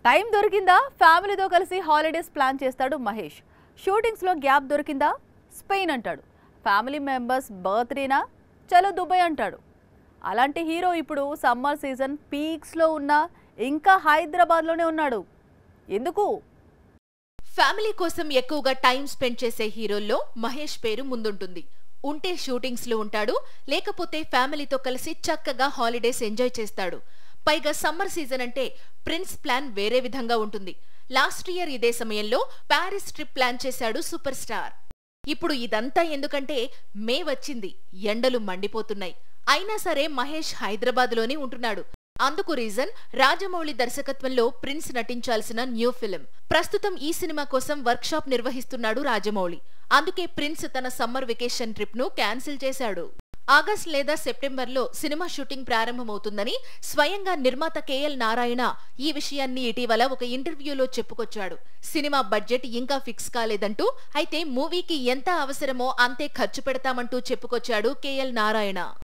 time దొరికిందా ఫ్యామిలీతో కలిసి హాలిడేస్ ప్లాన్ చేస్తాడు మహేష్ షూటింగ్స్లో గ్యాప్ దొరికిందా స్పెయిన్ అంటాడు ఫ్యామిలీ మెంబర్స్ బర్త్డేనా చలో దుబాయ్ అంటాడు అలాంటి హీరో ఇప్పుడు సమ్మర్ సీజన్ పీక్స్లో ఉన్న ఇంకా హైదరాబాద్లోనే ఉన్నాడు ఎందుకు ఫ్యామిలీ కోసం ఎక్కువగా టైం స్పెండ్ చేసే హీరోల్లో మహేష్ పేరు ముందుంటుంది ఉంటే షూటింగ్స్ లో ఉంటాడు లేకపోతే ఫ్యామిలీతో కలిసి చక్కగా హాలిడేస్ ఎంజాయ్ చేస్తాడు పైగా సమ్మర్ సీజన్ అంటే ప్రిన్స్ ప్లాన్ వేరే విధంగా ఉంటుంది లాస్ట్ ఇయర్ ఇదే సమయంలో ప్యారిస్ ట్రిప్ ప్లాన్ చేశాడు సూపర్ స్టార్ ఇప్పుడు ఇదంతా ఎందుకంటే మే వచ్చింది ఎండలు మండిపోతున్నాయి అయినా సరే మహేష్ హైదరాబాద్లోనే ఉంటున్నాడు అందుకు రీజన్ రాజమౌళి దర్శకత్వంలో ప్రిన్స్ నటించాల్సిన న్యూ ఫిలిం ప్రస్తుతం ఈ సినిమా కోసం వర్క్షాప్ నిర్వహిస్తున్నాడు రాజమౌళి అందుకే ప్రిన్స్ తన సమ్మర్ వెకేషన్ ట్రిప్ ను క్యాన్సిల్ చేశాడు ఆగస్ట్ లేదా సెప్టెంబర్లో సినిమా షూటింగ్ ప్రారంభమవుతుందని స్వయంగా నిర్మాత కేఎల్ నారాయణ ఈ విషయాన్ని ఇటీవల ఒక ఇంటర్వ్యూలో చెప్పుకొచ్చాడు సినిమా బడ్జెట్ ఇంకా ఫిక్స్ కాలేదంటూ అయితే మూవీకి ఎంత అవసరమో అంతే ఖర్చు పెడతామంటూ చెప్పుకొచ్చాడు కేఎల్ నారాయణ